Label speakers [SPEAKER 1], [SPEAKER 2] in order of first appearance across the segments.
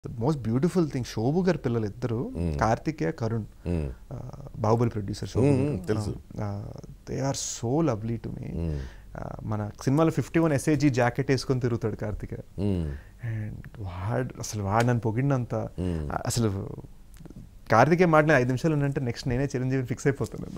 [SPEAKER 1] Most beautiful thing Shobu గారి పిల్లలు ఇద్దరు కార్తికేయ కరుణ్ ఆ, బాహుబలి ప్రొడ్యూసర్ శోభు
[SPEAKER 2] మ్మ్, తెలుసు.
[SPEAKER 1] They are so lovely to me మన సినిమాలో ఫిఫ్టీ వన్ ఎస్ఏజీ జాకెట్ వేసుకొని తిరుగుతాడు కార్తికేయ అండ్ వాడు అసలు వాడు నన్ను పొగిడినంత అసలు కార్తికేయ మాట నేను ఐదు నిమిషాలు ఉన్నంటే నెక్స్ట్ నేనే చిరంజీవి ఫిక్స్ అయిపోతాను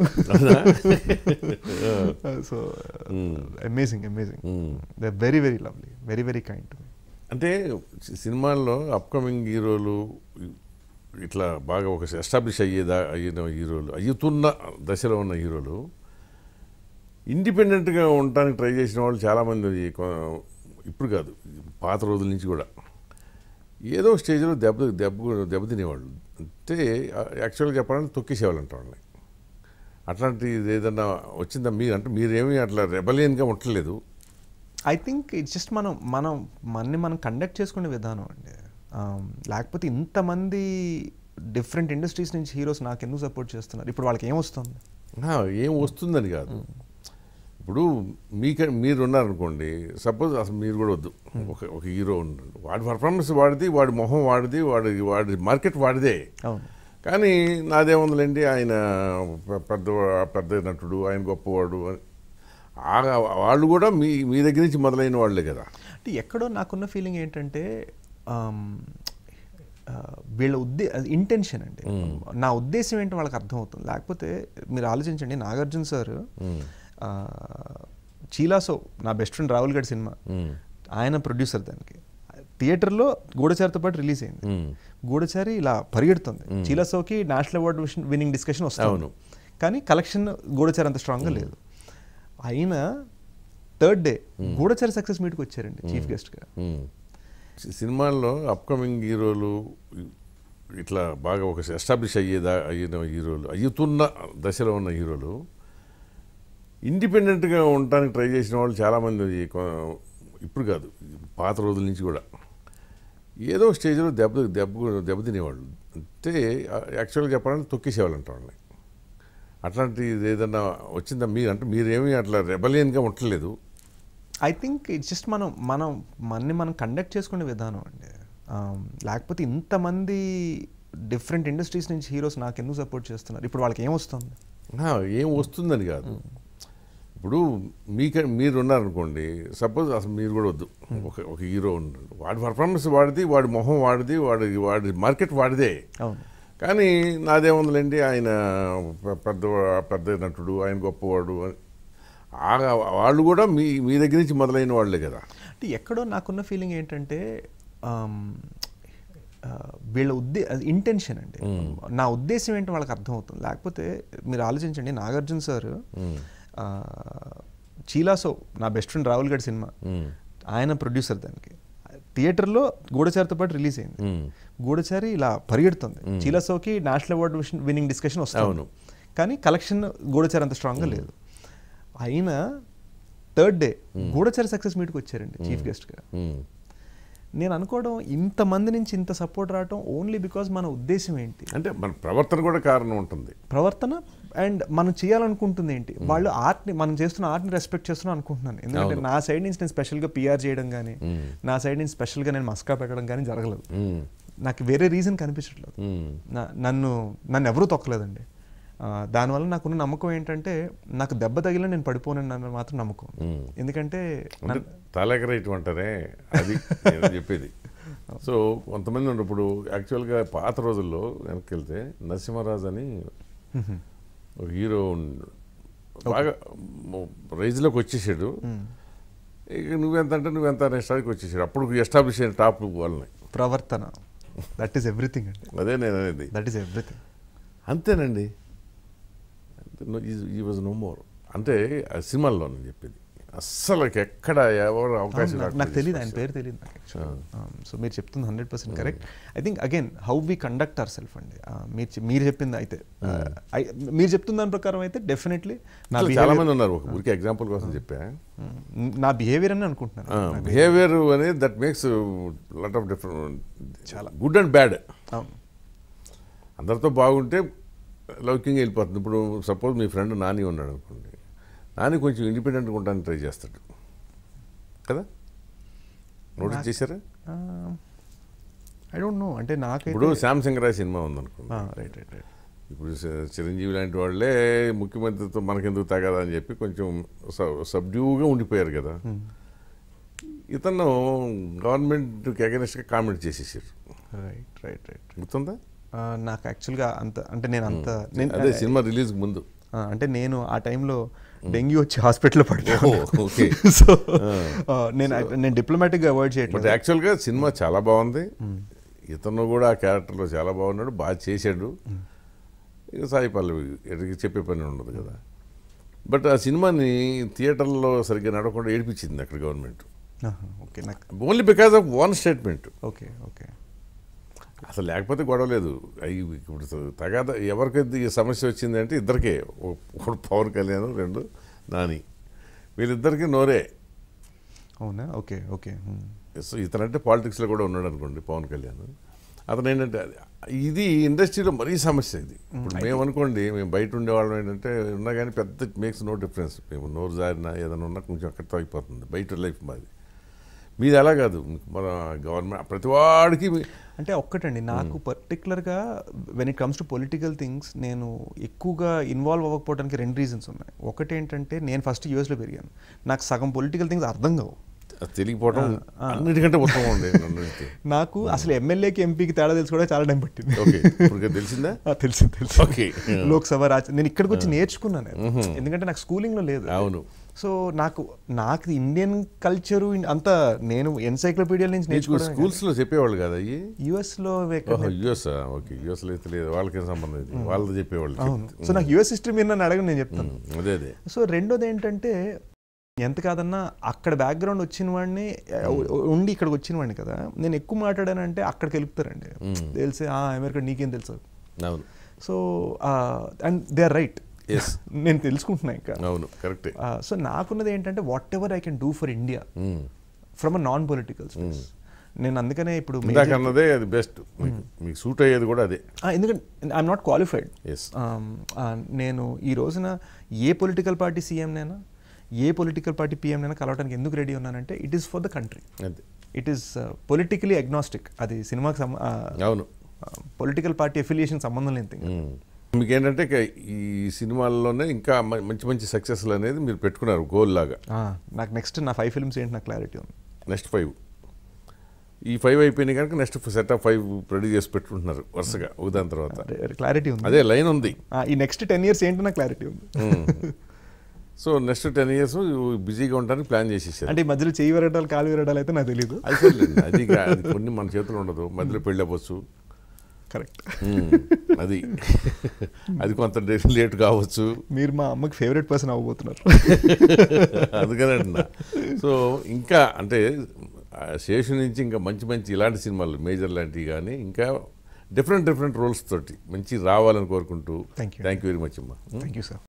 [SPEAKER 1] so amazing amazing they very very lovely very very kind to me
[SPEAKER 2] అంటే సి- సినిమాల్లో అప్కమింగ్ హీరోలు ఇట్లా బాగా ఒక ఎస్టాబ్లిష్ అయ్యేదా అయిన హీరోలు అయ్యుతున్న దశలో ఉన్న హీరోలు ఇండిపెండెంట్గా ఉండటానికి ట్రై చేసిన వాళ్ళు చాలామంది కొ- ఇప్పుడు కాదు పాత రోజుల నుంచి కూడా ఏదో స్టేజ్లో దెబ్బ దెబ్బ దెబ్బతినేవాళ్ళు అంటే యాక్చువల్గా చెప్పాలంటే తొక్కేసేవాళ్ళు అంట వాళ్ళని అట్లాంటి ఏదన్నా వచ్చిందా మీరు అంటే మీరేమీ అట్లా రెబలియన్గా ఉండలేదు
[SPEAKER 1] ఐ థింక్ ఇట్స్ జస్ట్ మనం మనం మనని మనం కండక్ట్ చేసుకునే విధానం అండి Um, లేకపోతే ఇంతమంది డిఫరెంట్ ఇండస్ట్రీస్ నుంచి హీరోస్ నాకు ఎందుకు సపోర్ట్ చేస్తున్నారు ఇప్పుడు వాళ్ళకి ఏం వస్తుంది
[SPEAKER 2] ఆ, ఏం వస్తుందని కాదు ఇప్పుడు మీక మీరు ఉన్నారనుకోండి సపోజ్ అసలు మీరు కూడా వద్దు ఒక ఒక హీరో ఉన్నాడు వాడి పర్ఫార్మెన్స్ వాడిది వాడి మొహం వాడిది వాడి వాడి మార్కెట్ వాడిదే
[SPEAKER 1] అవును
[SPEAKER 2] కానీ నాదేముందిలేండి ఆయన పె- పెద్ద పెద్ద నటుడు ఆయన గొప్పవాడు అని. ఆ- వాళ్ళు కూడా మీ మీ దగ్గర నుంచి మొదలైన వాళ్ళే కదా
[SPEAKER 1] అంటే ఎక్కడో నాకున్న ఫీలింగ్ ఏంటంటే um, ఆ, వీళ్ళ ఉద్దే ఇంటెన్షన్ అండి నా ఉద్దేశం ఏంటో వాళ్ళకి అర్థమవుతుంది లేకపోతే మీరు ఆలోచించండి నాగార్జున సార్ చీలాసో నా బెస్ట్ ఫ్రెండ్ రాహుల్ గడ్ సినిమా ఆయన ప్రొడ్యూసర్ దానికి థియేటర్లో గూఢచారితో పాటు రిలీజ్ అయింది గూఢచారి ఇలా పరిగెడుతుంది చీలాసోకి నేషనల్ అవార్డ్ విన్నింగ్ డిస్కషన్ వస్తుంది
[SPEAKER 2] అవును.
[SPEAKER 1] కానీ కలెక్షన్ గూఢచారి అంత స్ట్రాంగ్గా లేదు అయినా థర్డ్ డే గూఢచారి సక్సెస్ మీట్కి వచ్చారండి చీఫ్ గెస్ట్గా
[SPEAKER 2] మ్మ్. సి- సినిమాల్లో అప్కమింగ్ హీరోలు ఇట్లా బాగా ఒక ఎస్టాబ్లిష్ అయ్యేదా అయిన హీరోలు అయ్యుతున్న దశలో ఉన్న హీరోలు ఇండిపెండెంట్గా ఉండటానికి ట్రై చేసిన వాళ్ళు చాలామంది కొ- ఇప్పుడు కాదు పాత రోజుల నుంచి కూడా ఏదో స్టేజ్లో దెబ్బ దెబ్బ దెబ్బతినేవాళ్ళు అంటే యాక్చువల్గా చెప్పాలంటే తొక్కేసేవాళ్ళు అంట వాళ్ళని అట్లాంటి ఏదన్నా వచ్చిందా మీరు అంటే మీరేమీ అట్లా రెబలియన్గా ఉండలేదు
[SPEAKER 1] ఐ థింక్ ఇట్స్ జస్ట్ మనం మనం మనని మనం కండక్ట్ చేసుకునే విధానం అండి Um, లేకపోతే ఇంతమంది డిఫరెంట్ ఇండస్ట్రీస్ నుంచి హీరోస్ నాకు ఎందుకు సపోర్ట్ చేస్తున్నారు ఇప్పుడు వాళ్ళకి ఏం వస్తుంది
[SPEAKER 2] ఆ, ఏం వస్తుందని కాదు ఇప్పుడు మీక మీరు ఉన్నారనుకోండి సపోజ్ అసలు మీరు కూడా వద్దు ఒక ఒక హీరో ఉన్నాడు వాడి పర్ఫార్మెన్స్ వాడిది వాడి మొహం వాడిది వాడి వాడి మార్కెట్ వాడిదే
[SPEAKER 1] అవును
[SPEAKER 2] కానీ నాదేముందిలేండి ఆయన పె- పెద్ద పెద్ద నటుడు ఆయన గొప్పవాడు అని. ఆ- వాళ్ళు కూడా మీ మీ దగ్గర నుంచి మొదలైన వాళ్ళే కదా
[SPEAKER 1] అంటే ఎక్కడో నాకున్న ఫీలింగ్ ఏంటంటే um, ఆ, వీళ్ళ ఉద్దే ఇంటెన్షన్ అండి నా ఉద్దేశం ఏంటో వాళ్ళకి అర్థమవుతుంది లేకపోతే మీరు ఆలోచించండి నాగార్జున సార్ చీలాసో నా బెస్ట్ ఫ్రెండ్ రాహుల్ గడ్ సినిమా ఆయన ప్రొడ్యూసర్ దానికి థియేటర్లో గూఢచారితో పాటు రిలీజ్ అయింది గూఢచారి ఇలా పరిగెడుతుంది చీలాసోకి నేషనల్ అవార్డ్ విన్నింగ్ డిస్కషన్ వస్తుంది
[SPEAKER 2] అవును.
[SPEAKER 1] కానీ కలెక్షన్ గూఢచారి అంత స్ట్రాంగ్గా లేదు అయినా థర్డ్ డే గూఢచారి సక్సెస్ మీట్కి వచ్చారండి చీఫ్ గెస్ట్గా
[SPEAKER 2] మ్మ్.
[SPEAKER 1] నేను అనుకోవడం ఇంతమంది నుంచి ఇంత సపోర్ట్ రావడం ఓన్లీ బికాజ్ మన ఉద్దేశం ఏంటి
[SPEAKER 2] అంటే మన ప్రవర్తన కూడా కారణం ఉంటుంది
[SPEAKER 1] ప్రవర్తన అండ్ మనం చేయాలనుకుంటుంది ఏంటి వాళ్ళు ఆర్ట్ని మనం చేస్తున్న ఆర్ట్ని రెస్పెక్ట్ చేస్తున్నాం అనుకుంటున్నాను ఎందుకంటే నా సైడ్ నుంచి నేను స్పెషల్గా పిఆర్ చేయడం కానీ నా సైడ్ నుంచి స్పెషల్గా నేను మస్కా పెట్టడం కానీ జరగలేదు
[SPEAKER 2] మ్మ్.
[SPEAKER 1] నాకు వేరే రీజన్ కనిపించట్లేదు
[SPEAKER 2] మ్మ్.
[SPEAKER 1] నా- నన్ను నన్ను ఎవరూ తొక్కలేదండి ఆ, దానివల్ల నాకున్న నమ్మకం ఏంటంటే నాకు దెబ్బ తగిలిన నేను పడిపోనని మాత్రం నమ్మకం ఎందుకంటే
[SPEAKER 2] అంటే తలెగరేయటం అంటారే అది నేను చెప్పేది సో కొంతమంది ఉన్నారు ఇప్పుడు యాక్చువల్గా పాత రోజుల్లో వెనక్కి వెళ్తే నరసింహరాజు అని ఒక హీరో ఉన్నాడు. బాగా రైజ్లోకి వచ్చేసాడు ఇక నువ్వెంత అంటే నువ్వెంత అనే స్థాయికి వచ్చేసాడు అప్పుడు ఎస్టాబ్లిష్ అయిన టాప్ వాళ్ళని
[SPEAKER 1] ప్రవర్తన దట్ ఈస్ ఎవ్రీథింగ్ అండి
[SPEAKER 2] అదే నేను అనేది
[SPEAKER 1] దట్ ఈస్ ఎవ్రీథింగ్
[SPEAKER 2] అంతేనండి ఈ వాజ్ నో మోర్ అంటే ఆ సినిమాల్లో నేను చెప్పేది అస్సలు ఎక్కడ ఎవరు అవకాశం
[SPEAKER 1] నాకు
[SPEAKER 2] రాకుండా
[SPEAKER 1] తెలియదు ఆయన పేరు తెలియదు నాకు సో మీరు చెప్తుంది hundred percent correct I think again how we conduct our self అండి ఆ, మీరు చె- మీరు చెప్పింది అయితే ఆ, I- మీరు చెప్తున్న దాని ప్రకారం అయితే డెఫినెట్లీ నా
[SPEAKER 2] అసలు చాలా
[SPEAKER 1] బిహేవియర్
[SPEAKER 2] మంది ఉన్నారు ఒక ఊరికి ఎగ్జాంపుల్ కోసం చెప్పా
[SPEAKER 1] నా బిహేవియర్ అని అనుకుంటున్నాను
[SPEAKER 2] బిహేవియర్ అనేది that makes lot of different చాలా గుడ్ అండ్ బ్యాడ్
[SPEAKER 1] అవును
[SPEAKER 2] అందరితో బాగుంటే లౌక్యంగా వెళ్ళిపోతుంది ఇప్పుడు సపోజ్ మీ ఫ్రెండ్ నాని ఉన్నాడు అనుకోండి నాని కొంచెం ఇండిపెండెంట్గా ఉండడానికి ట్రై చేస్తాడు కదా నోటీస్ చేశారా
[SPEAKER 1] ఆ, ఐ డోంట్ నో అంటే నాకైతే
[SPEAKER 2] ఇప్పుడు శాంసంగ్ రాయ్ సినిమా ఉందనుకోండి
[SPEAKER 1] రైట్ రైట్ రైట్
[SPEAKER 2] ఇప్పుడు చ- చిరంజీవి లాంటి వాళ్ళే ముఖ్యమంత్రితో మనకెందుకు తగదా అని చెప్పి కొంచెం సబ్డ్యూగా ఉండిపోయారు కదా ఇతను గవర్నమెంట్కి అగెనిస్ట్గా కామెంట్ చేసేసారు
[SPEAKER 1] రైట్ రైట్ రైట్
[SPEAKER 2] గుర్తుందా
[SPEAKER 1] నాకు యాక్చువల్గా అంత అంటే నేను అంత నేను
[SPEAKER 2] అదే సినిమా రిలీజ్కి ముందు
[SPEAKER 1] ఆ, అంటే నేను ఆ టైంలో డెంగ్యూ వచ్చి హాస్పిటల్లో పడ్డాను
[SPEAKER 2] ఓ, ఓకే
[SPEAKER 1] సో నేను నేను డిప్లొమాటిక్గా అవాయిడ్
[SPEAKER 2] బట్
[SPEAKER 1] చేయట్లేదు
[SPEAKER 2] యాక్చువల్గా సినిమా చాలా బాగుంది ఇతను కూడా ఆ క్యారెక్టర్లో చాలా బాగున్నాడు బాగా చేశాడు ఇక సాయి పల్లవి ఎక్కడికి చెప్పే పని ఉండదు కదా బట్ ఆ సినిమాని థియేటర్లో సరిగ్గా నడవకుండా ఏడిపించింది అక్కడ గవర్నమెంట్
[SPEAKER 1] ఓకే నాకు
[SPEAKER 2] only because of one statement
[SPEAKER 1] okay okay
[SPEAKER 2] అసలు లేకపోతే గొడవ లేదు అయ్యి ఇప్పుడు తగాద ఎవరికైతే ఈ సమస్య వచ్చింది అంటే ఇద్దరికే ఒకడు పవన్ కళ్యాణ్ రెండు నాని వీళ్ళిద్దరికీ నోరే
[SPEAKER 1] అవునా ఓకే ఓకే
[SPEAKER 2] సో ఇతనంటే పాలిటిక్స్లో కూడా ఉన్నాడు అనుకోండి పవన్ కళ్యాణ్ అతను ఏంటంటే అది- ఇది ఇండస్ట్రీలో మరీ సమస్య ఇది ఇప్పుడు మేము అనుకోండి మేము బయట ఉండేవాళ్ళం ఏంటంటే ఉన్నా కానీ పెద్ద మేక్స్ నో డిఫరెన్స్ మేము నోరు జారినా ఏదైనా ఉన్నా కొంచెం అక్కడితో అయిపోతుంది బయట లైఫ్ మాది మీది అలా కాదు మన గవర్నమెంట్ ప్రతి వాడికి మీ-
[SPEAKER 1] అంటే ఒక్కటండి నాకు పర్టికులర్గా when it comes to political things నేను ఎక్కువగా ఇన్వాల్వ్ అవ్వకపోవడానికి రెండు రీజన్స్ ఉన్నాయి ఒకటి ఏంటంటే నేను ఫస్ట్ యూఎస్లో పెరిగాను నాకు సగం పొలిటికల్ థింగ్స్ అర్థం కావు
[SPEAKER 2] అది తెలియకపోవడం అన్నిటికంటే ఉత్తమం ఉండే నన్ను అడిగితే.
[SPEAKER 1] నాకు అసలు ఎమ్మెల్యేకి ఎంపీకి తేడా తెలుసుకోవడం చాలా టైం పట్టింది
[SPEAKER 2] ఓకే ఇప్పుడు తెలిసిందా
[SPEAKER 1] ఆ, తెలుసు తెలుసు
[SPEAKER 2] ఓకే
[SPEAKER 1] లోక్సభ రాజ్ నేను ఇక్కడికి వచ్చి నేర్చుకున్నాను అది. ఎందుకంటే నాకు స్కూలింగ్లో లేదు
[SPEAKER 2] అవును
[SPEAKER 1] సో నాకు నాకు ఇండియన్ కల్చరు అంతా నేను ఎన్సైక్లోపీడియా నుంచి
[SPEAKER 2] మీకు
[SPEAKER 1] నేర్చుకోవడం
[SPEAKER 2] స్కూల్స్లో చెప్పేవాళ్ళు కదా అయ్యి
[SPEAKER 1] యుఎస్లో
[SPEAKER 2] ఓహో యుఎస్ ఓకే యుఎస్లో అయితే లేదు వాళ్ళకేం సంబంధం ఇది వాళ్ళది చెప్పేవాళ్ళు
[SPEAKER 1] అవును సో నాకు యుఎస్ హిస్టరీ మీరు నన్ను అడగని నేను చెప్తాను
[SPEAKER 2] ఉమ్, అదే అదే
[SPEAKER 1] సో రెండోది ఏంటంటే ఎంత కాదన్నా అక్కడ బ్యాక్గ్రౌండ్ వచ్చిన వాడిని ఉ- ఉండి ఇక్కడికి వచ్చిన వాడిని కదా నేను ఎక్కువ మాట్లాడానంటే అక్కడికి వెళ్తారండి తెలిసి ఆ అమెరికా నీకేం తెలుసు
[SPEAKER 2] అవును
[SPEAKER 1] so and they are right
[SPEAKER 2] yes
[SPEAKER 1] నేను తెలుసుకుంటున్నా ఇంకా
[SPEAKER 2] అవును కరెక్టే
[SPEAKER 1] సో నాకున్నది ఏంటంటే whatever I can do for India from uh non political space నేను అందుకనే ఇప్పుడు major-
[SPEAKER 2] ఇందాక అన్నదే అది బెస్ట్ మీకు మీకు సూట్ అయ్యేది కూడా అదే
[SPEAKER 1] ఆ, ఎందుకంటే ఐఎమ్ నాట్ క్వాలిఫైడ్
[SPEAKER 2] ఎస్
[SPEAKER 1] నేను ఈ రోజున ఏ పొలిటికల్ పార్టీ సీఎంనైనా ఏ పొలిటికల్ పార్టీ పీఎంనైనా కలవడానికి ఎందుకు రెడీ ఉన్నానంటే it is for the country
[SPEAKER 2] అదే
[SPEAKER 1] ఇట్ ఈస్ పొలిటికలీ అగ్నాస్టిక్ అది సినిమాకి
[SPEAKER 2] అవును
[SPEAKER 1] పొలిటికల్ పార్టీ అఫిలియేషన్ సంబంధం లేని thing.
[SPEAKER 2] ఉమ్. మీకేంటంటే ఇక ఈ సినిమాల్లోనే ఇంకా మ- మంచి మంచి సక్సెస్లు అనేది మీరు పెట్టుకున్నారు గోల్ లాగా
[SPEAKER 1] ఆ, నాకు నెక్స్ట్ నా ఫైవ్ ఫిల్మ్స్ ఏంటి నాకు క్లారిటీ ఉంది
[SPEAKER 2] నెక్స్ట్ ఫైవ్ ఈ ఫైవ్ అయిపోయినాయి కనుక next set of five ready చేసి పెట్టుకుంటున్నారు వరుసగా ఒకదాని తర్వాత
[SPEAKER 1] క్లారిటీ ఉంది
[SPEAKER 2] అదే లైన్ ఉంది
[SPEAKER 1] ఆ, ఈ నెక్స్ట్ టెన్ ఇయర్స్ ఏంటి నాకు క్లారిటీ ఉంది
[SPEAKER 2] సో నెక్స్ట్ టెన్ ఇయర్స్ బిజీగా ఉండడానికి ప్లాన్ చేసేసారు
[SPEAKER 1] అంటే ఈ మధ్యలో చేయి విరడాలు కాలు విరడాలు అయితే నాకు తెలియదు
[SPEAKER 2] అది సర్లేండి. అది ఇక- అది కొన్ని మన చేతులు ఉండదు మధ్యలో పెళ్ళి అవ్వచ్చు
[SPEAKER 1] కరెక్ట్
[SPEAKER 2] ఉమ్, అది అది కొంత లేట్ కావచ్చు
[SPEAKER 1] మీరు మా అమ్మకి ఫేవరెట్ పర్సన్ అవ్వబోతున్నారు
[SPEAKER 2] అందుకనే అంటున్నా సో ఇంకా అంటే ఆ శేషు నుంచి ఇంకా మంచి మంచి ఇలాంటి సినిమాలు మేజర్ లాంటివి కానీ ఇంకా డిఫరెంట్ డిఫరెంట్ రోల్స్ తోటి మంచి రావాలని కోరుకుంటూ
[SPEAKER 1] Thank you.
[SPEAKER 2] Thank you very much అమ్మా
[SPEAKER 1] థ్యాంక్ యూ సార్